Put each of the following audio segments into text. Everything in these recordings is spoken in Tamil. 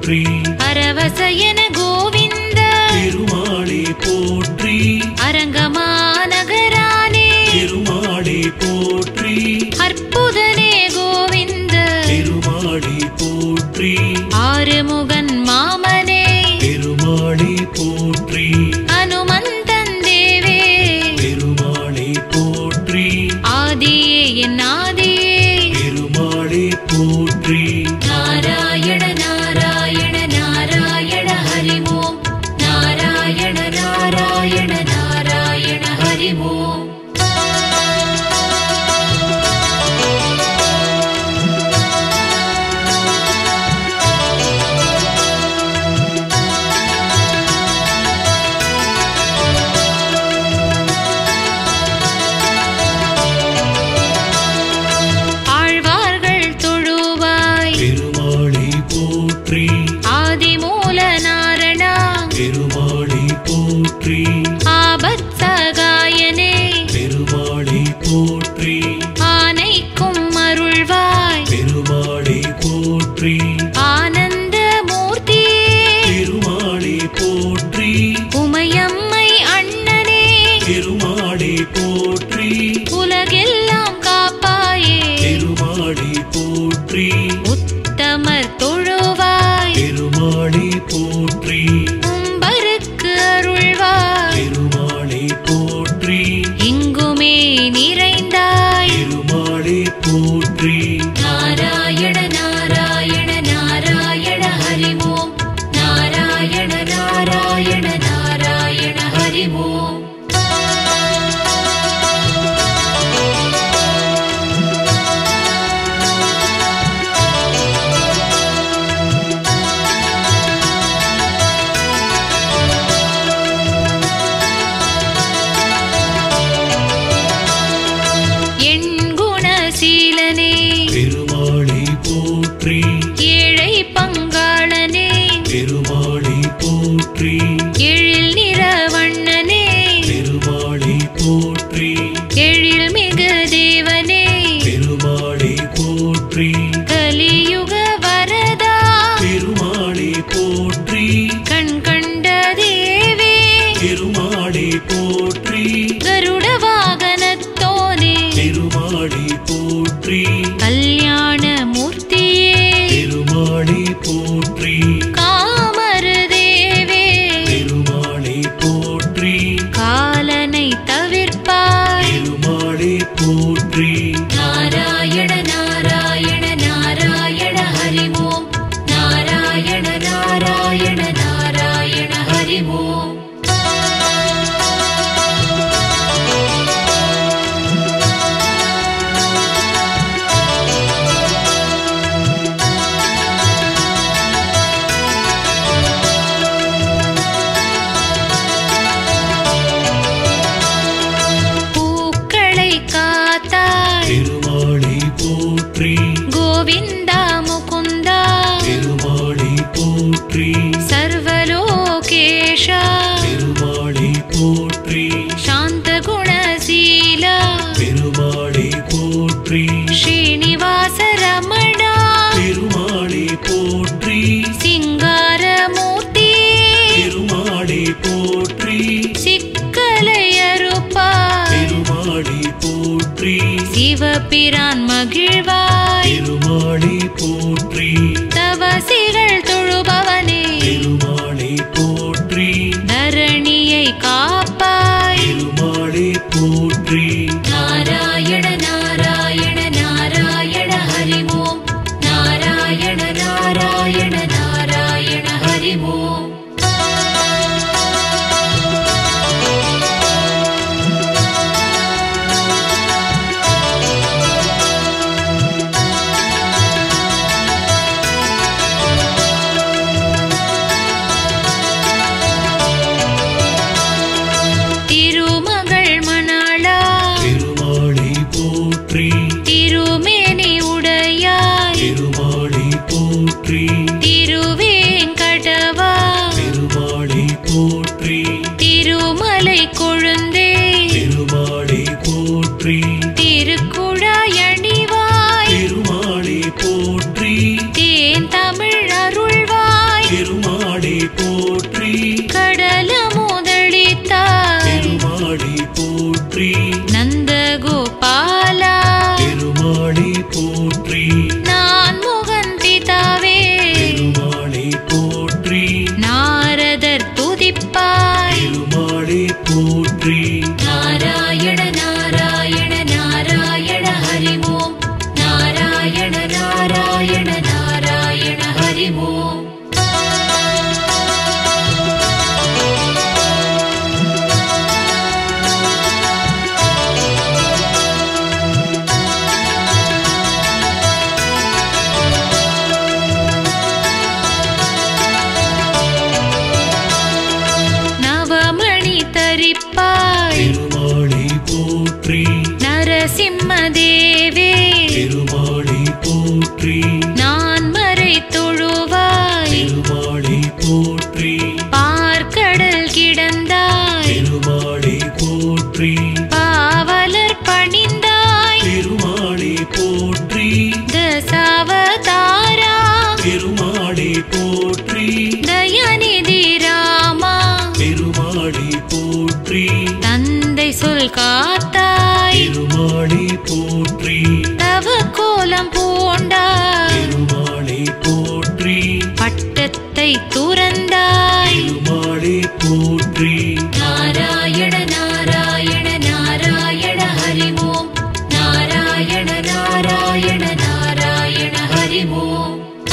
போற்றி பரவச என கோவிந்த பெருமாளே போற்றி அரங்கமா நகரானே பெருமாளே போற்றி அற்புதனே கோவிந்த பெருமாளே போற்றி ஆறுமுகன் மாமனே பெருமாளே போற்றி அனுமந்தன் தேவே பெருமாளே போற்றி ஆதியே என் ஆதியே பெருமாளே போற்றி நாராயண நாராயண நாராயண ஹரிமோம் நாராயண நாராயண நாராயண ஹரிமோம் ஆழ்வார்கள் தொழுவாய் பெருமாளே போற்றி ஆதிமூல நாரணா பெருமாளே போற்றி ஆபத் சகாயனே பெருமாளே போற்றி ஆனைக்கும் அருள்வாய் பெருமாளே போற்றி ஆனந்த மூர்த்தியே பெருமாளே போற்றி உமையம்மை அண்ணனே பெருமாளே போற்றி உலகெல்லாம் காப்பாயே பெருமாளே போற்றி உத்தமர் தொழுவாய் பெருமாளே போற்றி உம்பருக்கு அருள்வாய் பெருமாளே போற்றி எங்குமே நிறைந்தாய் பெருமாளே போற்றி நாராயண நாராயண நாராயண ஹரிமோம் நாராயண நாராயண நாராயண ஹரிமோம் என் குணசீலனே பெருமாளே போற்றி ஏழை பங்காளனே பெருமாளே போற்றி எழில் நிறவண்ணனே பெருமாளே போற்றி எழில் மிகு தேவனே பெருமாளே போற்றி கலியுக வரதா பெருமாளே போற்றி கண் கண்ட தேவே பெருமாளே போற்றி கருட வாகனத்தோனே பெருமாளே போற்றி கல்யாண மூர்த்தியே பெருமாளே போற்றி காமரு தேவே பெருமாளே போற்றி காலனை தவிர்ப்பாய் பெருமாளே போற்றி நாராயண நாராயண நாராயண ஹரிமோம் நாராயண நாராயண நாராயண ஹரிமோம் பூக்களை காத்தாய் பெருமாளே போற்றி கோவிந்தா முகுந்தா பெருமாளே போற்றி சர்வலோகேஷா பெருமாளே போற்றி சாந்த குணசீலா பெருமாளே போற்றி ஸ்ரீனிவாச ரமணா பெருமாளே போற்றி சிங்காரமூர்த்தி பெருமாளே போற்றி சிக்கலை அறுப்பாய் பெருமாளே போற்றி சிவபிரான் மகிழ்வாய் பெருமாளே போற்றி தவசிகள் தொழுபவனே பெருமாளே போற்றி தரணியை காப்பாய் பெருமாளே போற்றி நாராயண நாராயண நாராயண ஹரிமோம் நாராயண நாராயண நாராயண ஹரிமோம் திருமகள் மணாளா பெருமாளே போற்றி திருமேனி உடையாய் பெருமாளே போற்றி திருவேங்கடவா பெருமாளே போற்றி திருமலை கொழுந்தே பெருமாளே போற்றி திருக்குழாயணிவாய் பெருமாளே போற்றி தேன் தமிழ் அருள்வாய் ஹரி ஓம் நவமணி தரிப்பாய் திருமாளி போற்றி நரசிம்ம தேவே திருமாளி போற்றி நான் மறை தொழுவாய் திருமாளி போற்றி பார்க்கடல் கிடந்தாய் திருமாளி போற்றி பாவலர் பணிந்தாய் திருமாளி போற்றி தசாவதாரா திருமாளி போற்றி தயநிதி ராமா திருமாளி போற்றி தந்தை சொல் காத்தாய் திருமாளி போற்றி தவ கோலம் பூண்டாய் திருமாளி போற்றி பட்டத்தை துறந்தாய் திருமாளி போற்றி நாராயண நாராயண நாராயண ஹரி ஓம் நாராயண நாராயண நாராயண ஹரி ஓம்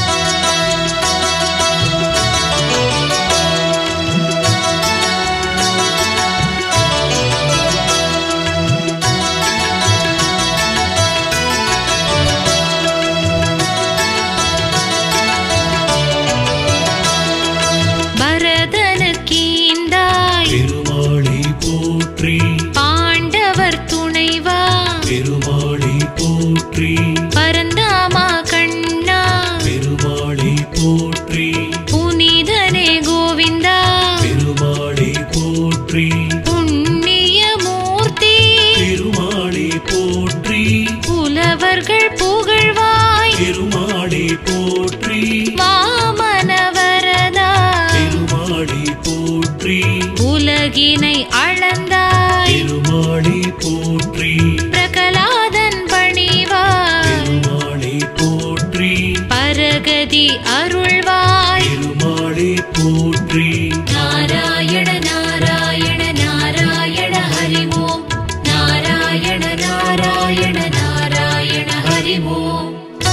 பரதனுக்கீந்தாய் திருமாளி போற்றி பாண்டவர் துணைவா திருமாளி போற்றி பரந்தாமா கண்ணா திருமாளி போற்றி புனிதனே கோவிந்தா திருமாளி போற்றி புண்ணிய மூர்த்தி திருமாளி போற்றி புலவர்கள் புகழ்வாய் திருமாளி போற்றி மாமனவரதா திருமாளி போற்றி உலகினை அளந்தாய் திருமாளி போற்றி பிரகலாதன் பணிவாய் திருமாளி போற்றி பரகதி அருள்வாய் திருமாளி போற்றி நாராயண நாராயண நாராயண ஹரி ஓம் நாராயண நாராயண நாராயண ஹரி ஓம்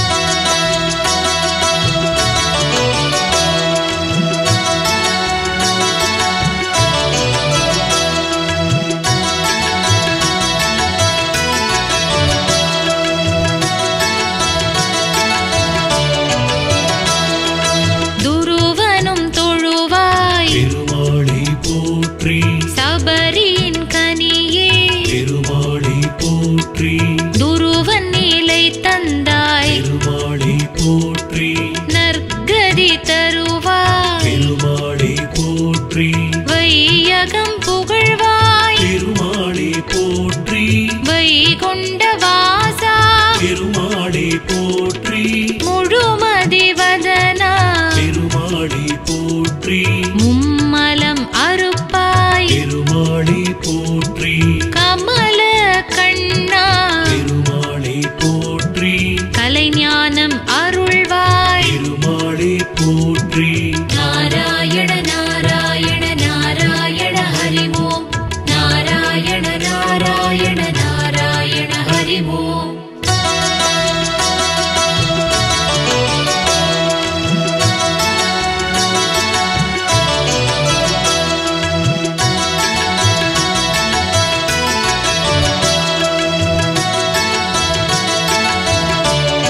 துருவனும் தொழுவாய் திருமாளி போற்றி சபரியின் கனியே திருமாளி போற்றி துருவன் நிலை தந்தாய் திருமாளி போற்றி நற்கதி தருவாய் திருமாளி போற்றி வையகம் புகழ்வாய் திருமாளி போற்றி வைகுண்ட வாசா திருமாளி போற்றி முழுமதி வதனா திருமாளி போற்றி மும்மலம் அறுப்பாய் திருமாளி போற்றி கமல கண்ணா திருமாளி போற்றி கலைஞானம் அருள்வாய் திருமாளி போற்றி நாராயண நாராயண நாராயண ஹரி ஓம் நாராயண நாராயண நாராயண ஹரி ஓம்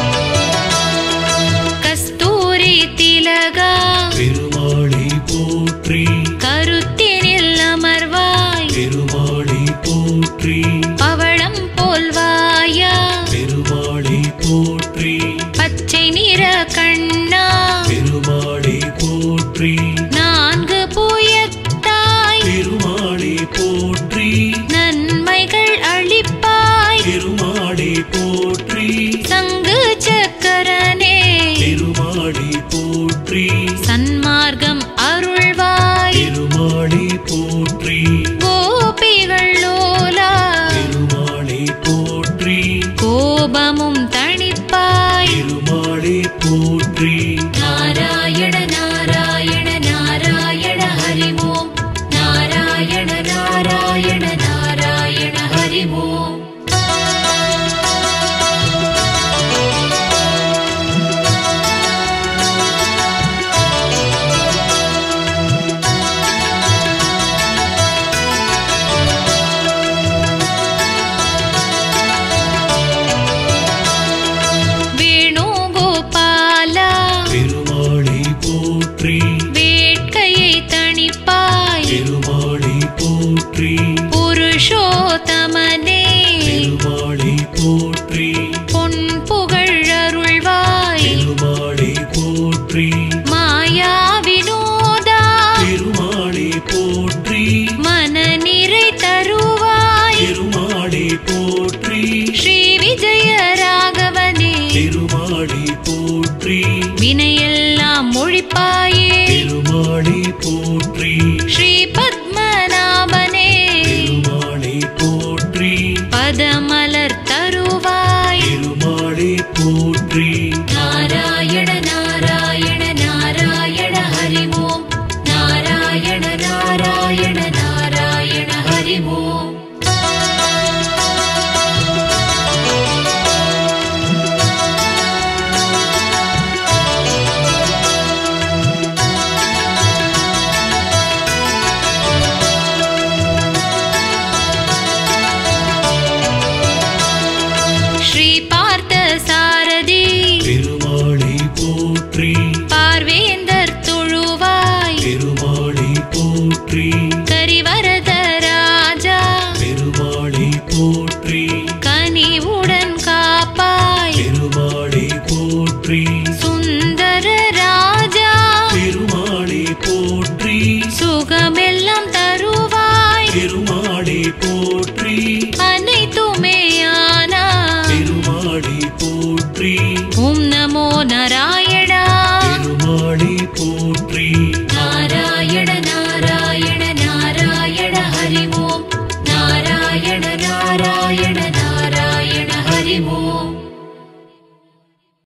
கஸ்தூரி திலகா திருமாளி போற்றி போற்றி வேட்கையை தணிப்பாய் பெருமாளை போற்றி புருஷோத்தமனே பெருமாளை போற்றி பொன் புகழ் அருள்வாய் பெருமாளை போற்றி மாயா வினோதா பெருமாளை போற்றி மனநிறை தருவாய் பெருமாளை போற்றி ஸ்ரீ விஜய ராகவனே பெருமாளை போற்றி வினையெல்லாம் ஒழிப்பாயே பெருமாளை போற்றி ஸ்ரீ பத்மநாபனே பெருமாளை போற்றி பதமலர் தருவாய் பெருமாளை போற்றி நாராயண நாராயண நாராயண ஹரி ஓம் நாராயண நாராயண நாராயண ஹரி ஓம் ஸ்ரீ பார்த்த சாரதி பெருமாளை போற்றி பார்வேந்தர் தொழுவாய் பெருமாளை போற்றி கரிவரத ராஜா பெருமாளை போற்றி கனிவுடன் காப்பாய் பெருமாளை போற்றி சுந்தர ராஜா பெருமாளை போற்றி சுகமெல்லாம் தருவாய் பெருமாளை போற்றி அனைத்துமே ஆனா பெருமாளை போற்றி ஓம் நமோ நாராயணா பெருமாளை போற்றி நாராயண நாராயண நாராயண ஹரி ஓம் நாராயண நாராயண நாராயண ஹரி ஓம்